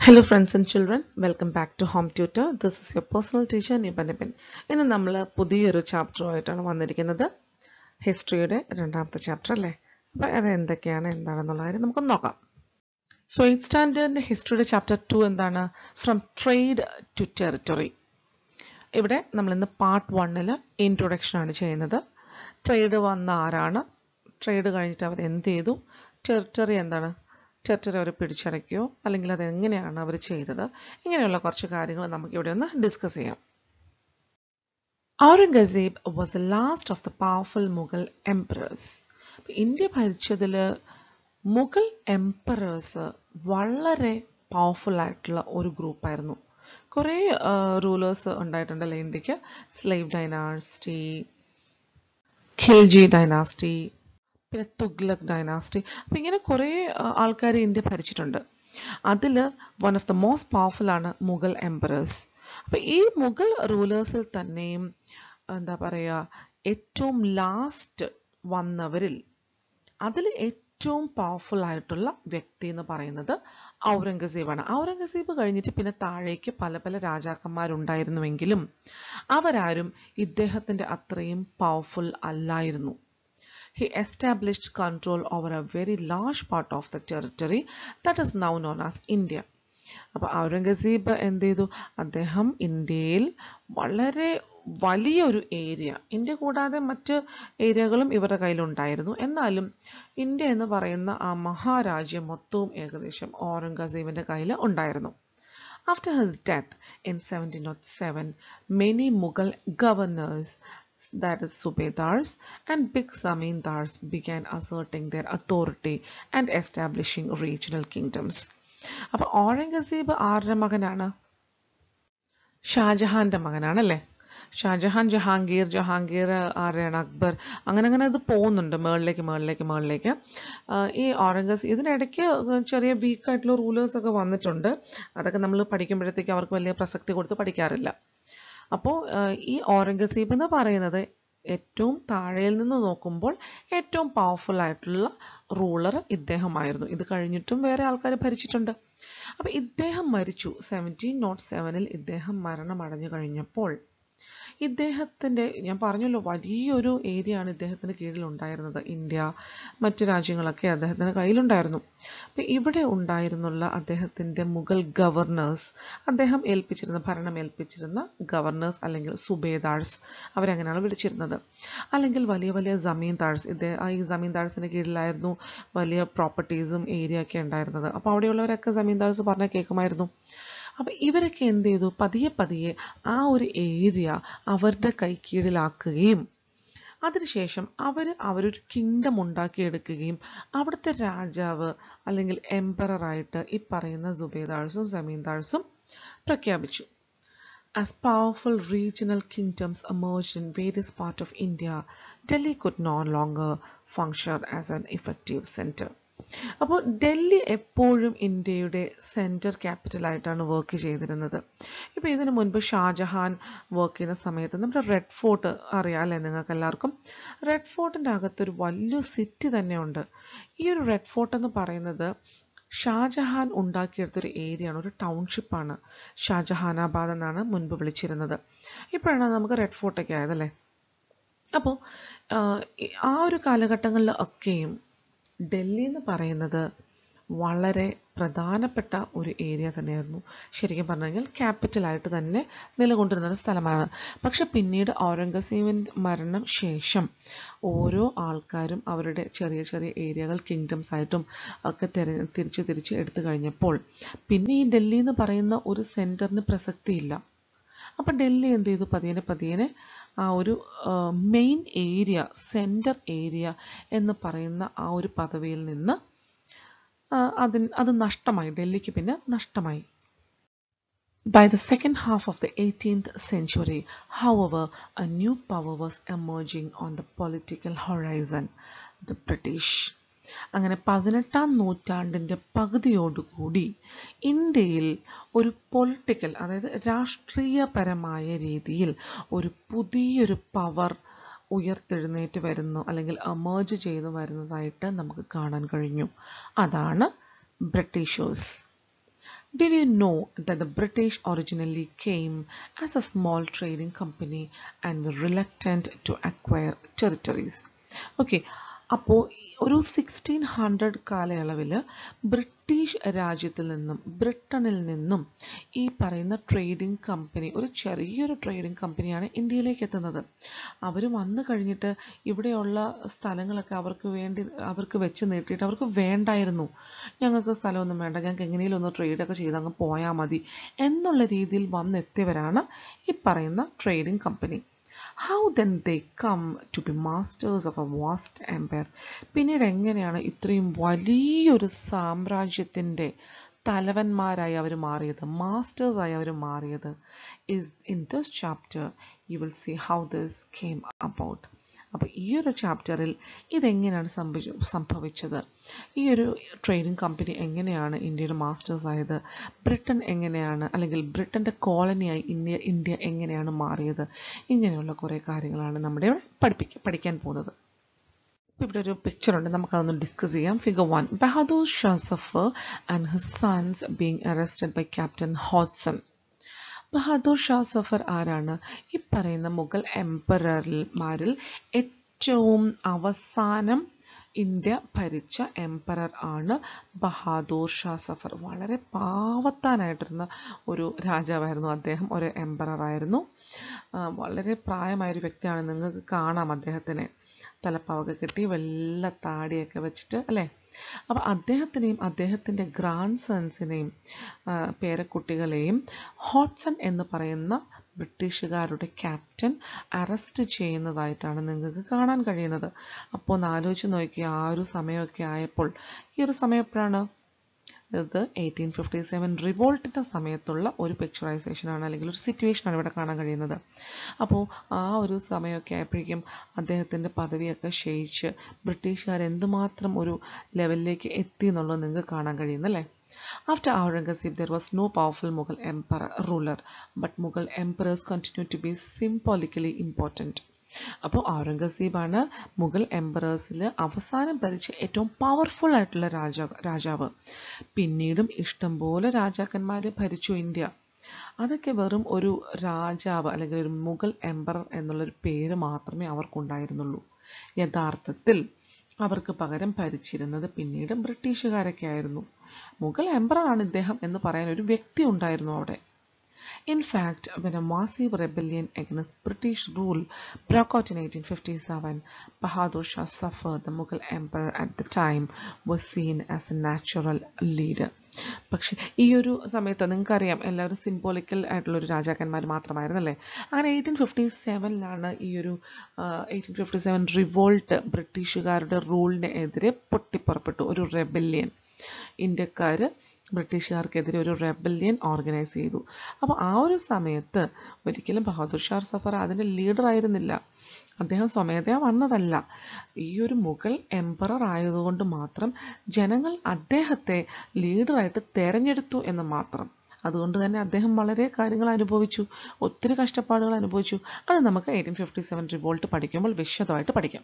Hello friends and children, welcome back to Home Tutor. This is your personal teacher നിപ നിപിൻ. ഇന്ന് നമ്മൾ പുതിയൊരു ചാപ്റ്ററുമായിട്ടാണ് വന്നിരിക്കുന്നത് ഹിസ്റ്ററിയുടെ രണ്ടാമത്തെ ചാപ്റ്റർ അല്ലേ അപ്പം അത് എന്തൊക്കെയാണ് എന്താണെന്നുള്ള കാര്യം നമുക്കൊന്ന് നോക്കാം സോ എയ്ത്ത് സ്റ്റാൻഡേർഡിൻ്റെ ഹിസ്റ്ററിയുടെ ചാപ്റ്റർ ടു എന്താണ് ഫ്രം ട്രേഡ് ടു ടെറിട്ടറി ഇവിടെ നമ്മൾ ഇന്ന് പാർട്ട് വണ്ണിൽ ഇൻട്രൊഡക്ഷൻ ആണ് ചെയ്യുന്നത് ട്രേഡ് വന്ന ആരാണ് ട്രേഡ് കഴിഞ്ഞിട്ട് അവർ എന്ത് ചെയ്തു ടെറിട്ടറി എന്താണ് ടെറിട്ടറി അവർ പിടിച്ചടയ്ക്കുകയോ അല്ലെങ്കിൽ അത് എങ്ങനെയാണ് അവർ ചെയ്തത് ഇങ്ങനെയുള്ള കുറച്ച് കാര്യങ്ങൾ നമുക്ക് ഇവിടെ ഒന്ന് ഡിസ്കസ് ചെയ്യാം Aurangzeb was the last of the powerful Mughal emperors India ഭരിച്ചതിൽ മുഗൾ എംപറേഴ്സ് വളരെ പവർഫുൾ ആയിട്ടുള്ള ഒരു ഗ്രൂപ്പായിരുന്നു കുറേ റൂലേഴ്സ് ഉണ്ടായിട്ടുണ്ടല്ലോ ഇന്ത്യക്ക് സ്ലേവ് ഡൈനാസ്റ്റി ഖിൽജി ഡൈനാസ്റ്റി പിന്നെ തുഗ്ലക് ഡൈനാസ്റ്റി അപ്പം ഇങ്ങനെ കുറേ ആൾക്കാർ ഇന്ത്യ ഭരിച്ചിട്ടുണ്ട് അതിൽ one of the most powerful ആണ് മുഗൾ എംപറേഴ്സ് അപ്പം ഈ മുഗൾ റൂലേഴ്സിൽ തന്നെയും എന്താ പറയുക ഏറ്റവും ലാസ്റ്റ് വന്നവരിൽ അതിൽ ഏറ്റവും പവർഫുൾ ആയിട്ടുള്ള വ്യക്തി എന്ന് പറയുന്നത് ഔറംഗസീബാണ് ഔറംഗസീബ് കഴിഞ്ഞിട്ട് പിന്നെ താഴേക്ക് പല പല രാജാക്കന്മാരുണ്ടായിരുന്നുവെങ്കിലും അവരാരും ഇദ്ദേഹത്തിൻ്റെ അത്രയും പവർഫുൾ അല്ലായിരുന്നു he established control over a very large part of the territory that is now known as India. അപ്പോൾ ഔറംഗസീബ് എന്ത് ചെയ്തു അദ്ദേഹം ഇന്ത്യയിൽ വളരെ വലിയൊരു ഏരിയ ഇന്ത്യ കൂടാതെ മറ്റ് ഏരിയകളും ഇവരുടെ കയ്യിലുണ്ടായിരുന്നു എന്നാലും ഇന്ത്യ എന്ന് പറയുന്ന ആ മഹാരാജ്യം മൊത്തവും ഏകദേശം ഔറംഗസീബിൻ്റെ കയ്യിൽ ഉണ്ടായിരുന്നു After his death in 1707, many Mughal governors that is Subedars and big Zamindars began asserting their authority and establishing regional kingdoms. അപ്പോൾ ഔറംഗസീബ് ആരുടെ മകനാണ് ഷാജഹാന്റെ മകനാണല്ലേ ഷാജഹാൻ ജഹാംഗീർ ജഹാംഗീർ ആരെയാണ് അക്ബർ അങ്ങനെ അങ്ങനെ അത് പോകുന്നുണ്ട് മേളിലേക്ക് മേളിലേക്ക് മേളിലേക്ക് ഈ ഔറംഗസീബ് ഇതിനിടയ്ക്ക് ചെറിയ വീക്കായിട്ടുള്ള റൂലേഴ്സ് ഒക്കെ വന്നിട്ടുണ്ട് അതൊക്കെ നമ്മൾ പഠിക്കുമ്പോഴത്തേക്ക് അവർക്ക് വലിയ പ്രസക്തി കൊടുത്ത് പഠിക്കാറില്ല അപ്പോൾ ഈ ഔറംഗസീബ് എന്ന് പറയുന്നത് ഏറ്റവും താഴെയിൽ നിന്ന് നോക്കുമ്പോൾ ഏറ്റവും പവർഫുൾ ആയിട്ടുള്ള റൂളർ ഇദ്ദേഹമായിരുന്നു ഇത് കഴിഞ്ഞിട്ടും വേറെ ആൾക്കാർ ഭരിച്ചിട്ടുണ്ട് അപ്പോൾ ഇദ്ദേഹം മരിച്ചു സെവൻറ്റീൻ നോട്ട് സെവനിൽ ഇദ്ദേഹം മരണമടഞ്ഞു കഴിഞ്ഞപ്പോൾ ഇദ്ദേഹത്തിൻ്റെ ഞാൻ പറഞ്ഞല്ലോ വലിയൊരു ഏരിയ ആണ് ഇദ്ദേഹത്തിന് കീഴിൽ ഉണ്ടായിരുന്നത് ഇന്ത്യ മറ്റ് രാജ്യങ്ങളൊക്കെ അദ്ദേഹത്തിന് കയ്യിലുണ്ടായിരുന്നു അപ്പം ഇവിടെ ഉണ്ടായിരുന്നുള്ള അദ്ദേഹത്തിൻ്റെ മുഗൾ ഗവർണേഴ്സ് അദ്ദേഹം ഏൽപ്പിച്ചിരുന്ന ഭരണം ഏൽപ്പിച്ചിരുന്ന ഗവർണേഴ്സ് അല്ലെങ്കിൽ സുബേദാഴ്സ് അവരങ്ങനെയാണ് വിളിച്ചിരുന്നത് അല്ലെങ്കിൽ വലിയ വലിയ ജമീന്ദാഴ്സ് ഇദ്ദേഹം ഈ ജമീന്ദാഴ്സിൻ്റെ കീഴിലായിരുന്നു വലിയ പ്രോപ്പർട്ടീസും ഏരിയ ഒക്കെ ഉണ്ടായിരുന്നത് അപ്പോൾ അവിടെയുള്ളവരൊക്കെ ജമീന്ദാഴ്സ് പറഞ്ഞാൽ കേൾക്കുമായിരുന്നു അപ്പം ഇവരൊക്കെ എന്ത് ചെയ്തു പതിയെ പതിയെ ആ ഒരു ഏരിയ അവരുടെ കൈക്കീഴിലാക്കുകയും അതിനുശേഷം അവർ അവരൊരു കിങ്ഡം ഉണ്ടാക്കിയെടുക്കുകയും അവിടുത്തെ രാജാവ് അല്ലെങ്കിൽ എംപററായിട്ട് ഈ പറയുന്ന സുബേദാഴ്സും ജമീന്ദാഴ്സും പ്രഖ്യാപിച്ചു As powerful regional kingdoms emerged in various parts of India, Delhi could no longer function as an effective center. അപ്പോൾ ഡൽഹി എപ്പോഴും ഇന്ത്യയുടെ സെൻറ്റർ ക്യാപിറ്റലായിട്ടാണ് വർക്ക് ചെയ്തിരുന്നത് ഇപ്പോൾ ഇതിനു മുൻപ് ഷാജഹാൻ വർക്ക് ചെയ്യുന്ന സമയത്ത് നമ്മുടെ റെഡ് ഫോർട്ട് അറിയാം അല്ലേ നിങ്ങൾക്ക് എല്ലാവർക്കും റെഡ് ഫോർട്ടിൻ്റെ അകത്തൊരു വലിയ സിറ്റി തന്നെയുണ്ട് ഈ ഒരു റെഡ് ഫോർട്ട് എന്ന് പറയുന്നത് ഷാജഹാൻ ഉണ്ടാക്കിയെടുത്തൊരു ഏരിയ ആണ് ഒരു ടൗൺഷിപ്പാണ് ഷാജഹാനാബാദ് എന്നാണ് മുൻപ് വിളിച്ചിരുന്നത് ഇപ്പോഴാണ് നമുക്ക് റെഡ് ഫോർട്ടൊക്കെ ആയതല്ലേ അപ്പോൾ ആ ഒരു കാലഘട്ടങ്ങളിൽ ഒക്കെയും ഡൽഹി എന്ന് പറയുന്നത് വളരെ പ്രധാനപ്പെട്ട ഒരു ഏരിയ തന്നെയായിരുന്നു ശരിക്കും പറഞ്ഞു കഴിഞ്ഞാൽ ക്യാപിറ്റലായിട്ട് തന്നെ നിലകൊണ്ടിരുന്ന ഒരു സ്ഥലമാണ് പക്ഷെ പിന്നീട് ഔറംഗസീബിൻ്റെ മരണം ശേഷം ഓരോ ആൾക്കാരും അവരുടെ ചെറിയ ചെറിയ ഏരിയകൾ കിങ്ഡംസ് ആയിട്ടും ഒക്കെ തിര തിരിച്ച് തിരിച്ച് എടുത്തു കഴിഞ്ഞപ്പോൾ പിന്നെ ഈ ഡൽഹി എന്ന് പറയുന്ന ഒരു സെൻറ്ററിന് പ്രസക്തിയില്ല അപ്പം ഡൽഹി എന്ത് ചെയ്തു പതിയെ പതിയെ ആ ഒരു മെയിൻ ഏരിയ സെൻറ്റർ ഏരിയ എന്ന് പറയുന്ന ആ ഒരു പദവിയിൽ നിന്ന് അതിന് അത് നഷ്ടമായി ഡൽഹിക്ക് പിന്നെ നഷ്ടമായി By the second half of the 18th century, however, a new power was emerging on the political horizon, the British. അങ്ങനെ പതിനെട്ടാം നൂറ്റാണ്ടിൻ്റെ പകുതിയോടുകൂടി ഇന്ത്യയിൽ ഒരു പൊളിറ്റിക്കൽ അതായത് രാഷ്ട്രീയപരമായ രീതിയിൽ ഒരു പുതിയൊരു പവർ ഉയർത്തെഴുന്നേറ്റ് വരുന്നു അല്ലെങ്കിൽ എമേർജ് ചെയ്തു വരുന്നതായിട്ട് നമുക്ക് കാണാൻ കഴിഞ്ഞു അതാണ് Britishers Did you know that the British originally came as a small trading company and were reluctant to acquire territories? Okay. അപ്പോൾ ഒരു സിക്സ്റ്റീൻ ഹൺഡ്രഡ് കാലയളവിൽ ബ്രിട്ടീഷ് രാജ്യത്തിൽ നിന്നും ബ്രിട്ടനിൽ നിന്നും ഈ പറയുന്ന ട്രേഡിംഗ് കമ്പനി ഒരു ചെറിയൊരു ട്രേഡിംഗ് കമ്പനിയാണ് ഇന്ത്യയിലേക്ക് എത്തുന്നത് അവർ വന്നു കഴിഞ്ഞിട്ട് ഇവിടെയുള്ള സ്ഥലങ്ങളൊക്കെ അവർക്ക് വേണ്ടി അവർക്ക് വെച്ച് നീട്ടിയിട്ട് അവർക്ക് വേണ്ടായിരുന്നു ഞങ്ങൾക്ക് സ്ഥലമൊന്നും വേണ്ട ഞങ്ങൾക്ക് എങ്ങനെയും ഒന്ന് ട്രേഡൊക്കെ ചെയ്ത് അങ്ങ് പോയാൽ മതി എന്നുള്ള രീതിയിൽ വന്നെത്തിയവരാണ് ഈ പറയുന്ന trading company how then they come to be masters of a vast empire പിന്നീട് എങ്ങനെയാണ് ഇത്രയും വലിയൊരു സാമ്രാജ്യത്തിൻ്റെ തലവന്മാരായി അവർ മാറിയത് മാസ്റ്റേഴ്സായി അവർ മാറിയത് is in this chapter you will see how this came about അപ്പോൾ ഈ ഒരു ചാപ്റ്ററിൽ ഇതെങ്ങനെയാണ് സംഭവിച്ചു സംഭവിച്ചത് ഈ ഒരു ട്രേഡിംഗ് കമ്പനി എങ്ങനെയാണ് ഇന്ത്യയുടെ മാസ്റ്റേഴ്സ് ആയത് ബ്രിട്ടൻ എങ്ങനെയാണ് അല്ലെങ്കിൽ ബ്രിട്ടൻ്റെ കോളനിയായി ഇന്ത്യ ഇന്ത്യ എങ്ങനെയാണ് മാറിയത് ഇങ്ങനെയുള്ള കുറേ കാര്യങ്ങളാണ് നമ്മുടെ ഇവിടെ പഠിപ്പിക്ക പഠിക്കാൻ പോകുന്നത് ഇവിടെ ഒരു പിക്ചർ ഉണ്ട് നമുക്കതൊന്ന് ഡിസ്കസ് ചെയ്യാം figure one Bahadur Shah Zafar and his sons being arrested by captain Hodson Bahadur Shah Zafar ആരാണ് ഈ പറയുന്ന മുഗൾ എംപറർമാരിൽ ഏറ്റവും അവസാനം ഇന്ത്യ ഭരിച്ച എംപറർ ആണ് ബഹാദൂർ ഷാ സഫർ വളരെ പാവത്താനായിട്ടിരുന്ന ഒരു രാജാവായിരുന്നു അദ്ദേഹം ഒരു എംപറർ ആയിരുന്നു വളരെ പ്രായമായ ഒരു വ്യക്തിയാണ് നിങ്ങൾക്ക് കാണാം അദ്ദേഹത്തിനെ തലപ്പാവൊക്കെ കെട്ടി വെള്ള താടിയൊക്കെ വെച്ചിട്ട് അല്ലേ അപ്പോൾ അദ്ദേഹത്തിനെയും അദ്ദേഹത്തിൻ്റെ ഗ്രാൻഡ് സൺസിനെയും പേരക്കുട്ടികളെയും ഹോട്ട്സൺ എന്ന് പറയുന്ന ബ്രിട്ടീഷുകാരുടെ ക്യാപ്റ്റൻ അറസ്റ്റ് ചെയ്യുന്നതായിട്ടാണ് നിങ്ങൾക്ക് കാണാൻ കഴിയുന്നത് അപ്പോൾ ഒന്ന് ആലോചിച്ച് നോക്കി ആ ഒരു സമയമൊക്കെ ആയപ്പോൾ ഈ ഒരു സമയം എപ്പോഴാണ് ഇത് എയ്റ്റീൻ ഫിഫ്റ്റി സെവൻ റിവോൾട്ടിൻ്റെ സമയത്തുള്ള ഒരു പിക്ചറൈസേഷൻ ആണ് അല്ലെങ്കിൽ ഒരു സിറ്റുവേഷനാണ് ഇവിടെ കാണാൻ കഴിയുന്നത് അപ്പോൾ ആ ഒരു സമയമൊക്കെ ആയപ്പോഴേക്കും അദ്ദേഹത്തിൻ്റെ പദവിയൊക്കെ ക്ഷയിച്ച് ബ്രിട്ടീഷുകാർ എന്തുമാത്രം ഒരു ലെവലിലേക്ക് എത്തി എന്നുള്ളത് നിങ്ങൾക്ക് കാണാൻ കഴിയുന്നല്ലേ After Aurangzeb, there was no powerful Mughal emperor ruler, but Mughal emperors continued to be symbolically important. അപ്പോൾ ഔറംഗസീബാണ് മുഗൾ എംപറേഴ്സിൽ അവസാനം ഭരിച്ച ഏറ്റവും പവർഫുൾ ആയിട്ടുള്ള രാജാ രാജാവ് പിന്നീടും ഇഷ്ടംപോലെ രാജാക്കന്മാർ ഭരിച്ചു ഇന്ത്യ അതൊക്കെ വെറും ഒരു രാജാവ് അല്ലെങ്കിൽ ഒരു മുഗൾ എംപറർ എന്നുള്ളൊരു പേര് മാത്രമേ അവർക്കുണ്ടായിരുന്നുള്ളൂ യഥാർത്ഥത്തിൽ അവർക്ക് പകരം ഭരിച്ചിരുന്നത് പിന്നീട് ബ്രിട്ടീഷുകാരൊക്കെ ആയിരുന്നു മുഗൾ എംപറാണ് ഇദ്ദേഹം എന്ന് പറയാൻ ഒരു വ്യക്തി ഉണ്ടായിരുന്നു അവിടെ In fact, when a massive rebellion against British rule broke out in 1857, Bahadur Shah Zafar, the Mughal emperor at the time, was seen as a natural leader. പക്ഷെ ഈ ഒരു സമയത്ത് നിങ്ങൾക്കറിയാം എല്ലാവരും സിംബോളിക്കൽ ആയിട്ടുള്ള ഒരു രാജാക്കന്മാർ മാത്രമായിരുന്നല്ലേ അങ്ങനെ എയ്റ്റീൻ ഫിഫ്റ്റി സെവനിലാണ് ഈ ഒരു എയ്റ്റീൻ ഫിഫ്റ്റി സെവൻ റിവോൾട്ട് ബ്രിട്ടീഷുകാരുടെ റൂളിന് എതിരെ പൊട്ടിപ്പുറപ്പെട്ടു ഒരു റെബല്യൻ ഇന്ത്യക്കാർ ബ്രിട്ടീഷുകാർക്കെതിരെ ഒരു റെബല്യൻ ഓർഗനൈസ് ചെയ്തു അപ്പോൾ ആ ഒരു സമയത്ത് ഒരിക്കലും ബഹാദൂർ ഷാ സഫർ അതിൻ്റെ ലീഡർ ആയിരുന്നില്ല അദ്ദേഹം സ്വമേധയാ വന്നതല്ല ഈ ഒരു മുഗൾ എംപറർ ആയതുകൊണ്ട് മാത്രം ജനങ്ങൾ അദ്ദേഹത്തെ ലീഡറായിട്ട് തെരഞ്ഞെടുത്തു എന്ന് മാത്രം അതുകൊണ്ട് തന്നെ അദ്ദേഹം വളരെ കാര്യങ്ങൾ അനുഭവിച്ചു ഒത്തിരി കഷ്ടപ്പാടുകൾ അനുഭവിച്ചു അത് നമുക്ക് എയ്റ്റീൻ ഫിഫ്റ്റി സെവൻ റിവോൾട്ട് പഠിക്കുമ്പോൾ വിശദമായിട്ട് പഠിക്കാം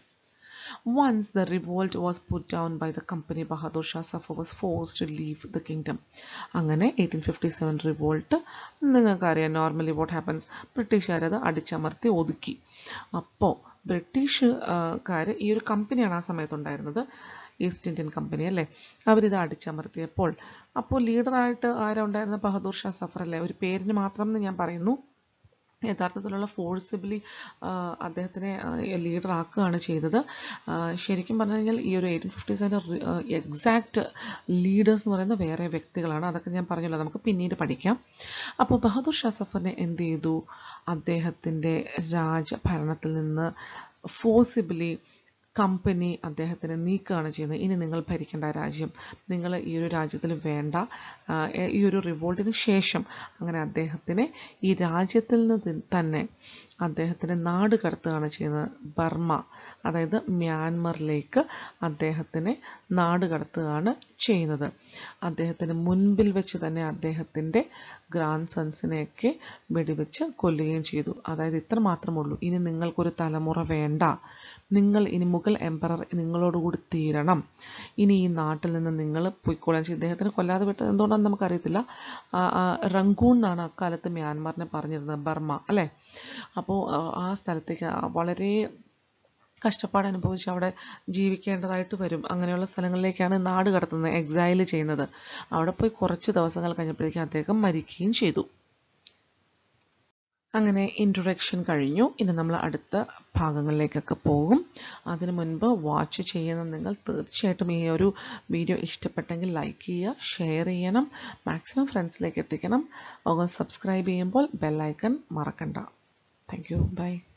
Once the revolt was put down by the company, Bahadur Shah Zafar was forced to leave the kingdom. അങ്ങനെ എയ്റ്റീൻ ഫിഫ്റ്റി സെവൻ റിവോൾട്ട് നിങ്ങൾക്കറിയാം നോർമലി വാട്ട് ഹാപ്പൻസ് ബ്രിട്ടീഷുകാരത് അടിച്ചമർത്തി ഒതുക്കി അപ്പോൾ ബ്രിട്ടീഷുകാർ ഈ ഒരു കമ്പനിയാണ് ആ സമയത്തുണ്ടായിരുന്നത് ഈസ്റ്റ് ഇന്ത്യൻ കമ്പനി അല്ലേ അവരിത് അടിച്ചമർത്തിയപ്പോൾ അപ്പോൾ ലീഡറായിട്ട് ആരാ ഉണ്ടായിരുന്ന ബഹദൂർ ഷാ സഫർ അല്ലേ ഒരു പേരിന് മാത്രം എന്ന് ഞാൻ പറയുന്നു യഥാർത്ഥത്തിലുള്ള ഫോഴ്സിബിളി അദ്ദേഹത്തിനെ ലീഡർ ആക്കുകയാണ് ചെയ്തത് ശരിക്കും പറഞ്ഞു കഴിഞ്ഞാൽ ഈ ഒരു എയ്റ്റീൻ ഫിഫ്റ്റി സെവൻ്റെ എക്സാക്റ്റ് ലീഡേഴ്സ് എന്ന് പറയുന്ന വേറെ വ്യക്തികളാണ് അതൊക്കെ ഞാൻ പറഞ്ഞല്ലോ നമുക്ക് പിന്നീട് പഠിക്കാം അപ്പോൾ ബഹദൂർ ഷാ സഫറിനെ എന്ത് ചെയ്തു അദ്ദേഹത്തിൻ്റെ രാജഭരണത്തിൽ നിന്ന് ഫോഴ്സിബിളി കമ്പനി അദ്ദേഹത്തിന് നീക്കുകയാണ് ചെയ്യുന്നത് ഇനി നിങ്ങൾ ഭരിക്കേണ്ട രാജ്യം നിങ്ങൾ ഈ ഒരു രാജ്യത്തിൽ വേണ്ട ഈ ഒരു റിവോൾട്ടിന് ശേഷം അങ്ങനെ അദ്ദേഹത്തിനെ ഈ രാജ്യത്തിൽ നിന്ന് തന്നെ അദ്ദേഹത്തിൻ്റെ നാട് കടത്തുകയാണ് ചെയ്യുന്നത് ബർമ്മ അതായത് മ്യാൻമറിലേക്ക് അദ്ദേഹത്തിനെ നാട് കടത്തുകയാണ് ചെയ്യുന്നത് അദ്ദേഹത്തിന് മുൻപിൽ വെച്ച് തന്നെ അദ്ദേഹത്തിൻ്റെ ഗ്രാൻഡ് സൺസിനെയൊക്കെ വെടിവെച്ച് കൊല്ലുകയും ചെയ്തു അതായത് ഇത്ര മാത്രമുള്ളൂ ഇനി നിങ്ങൾക്കൊരു തലമുറ വേണ്ട നിങ്ങൾ ഇനി മുഗൾ എംപറർ നിങ്ങളോടുകൂടി തീരണം ഇനി ഈ നാട്ടിൽ നിന്ന് നിങ്ങൾ പോയിക്കോളാൻ ചെയ്യും ഇദ്ദേഹത്തിന് കൊല്ലാതെ വിട്ടത് എന്തുകൊണ്ടാണെന്ന് നമുക്കറിയത്തില്ല റങ്കൂൺ എന്നാണ് അക്കാലത്ത് മ്യാൻമാറിനെ പറഞ്ഞിരുന്നത് ബർമ്മ അല്ലേ അപ്പോൾ ആ സ്ഥലത്തേക്ക് വളരെ കഷ്ടപ്പാട് അനുഭവിച്ച് അവിടെ ജീവിക്കേണ്ടതായിട്ട് വരും അങ്ങനെയുള്ള സ്ഥലങ്ങളിലേക്കാണ് നാട് കടത്തുന്നത് എക്സൈൽ ചെയ്യുന്നത് അവിടെ പോയി കുറച്ച് ദിവസങ്ങൾ കഴിഞ്ഞപ്പോഴേക്കും അദ്ദേഹം മരിക്കുകയും ചെയ്തു അങ്ങനെ ഇൻട്രൊഡക്ഷൻ കഴിഞ്ഞു ഇനി നമ്മൾ അടുത്ത ഭാഗങ്ങളിലേക്കൊക്കെ പോകും അതിനു മുൻപ് വാച്ച് ചെയ്യുന്ന നിങ്ങൾ തീർച്ചയായിട്ടും ഈ ഒരു വീഡിയോ ഇഷ്ടപ്പെട്ടെങ്കിൽ ലൈക്ക് ചെയ്യുക ഷെയർ ചെയ്യണം മാക്സിമം ഫ്രണ്ട്സിലേക്ക് എത്തിക്കണം സബ്സ്ക്രൈബ് ചെയ്യുമ്പോൾ ബെല്ലൈക്കൺ മറക്കണ്ട താങ്ക് യു ബൈ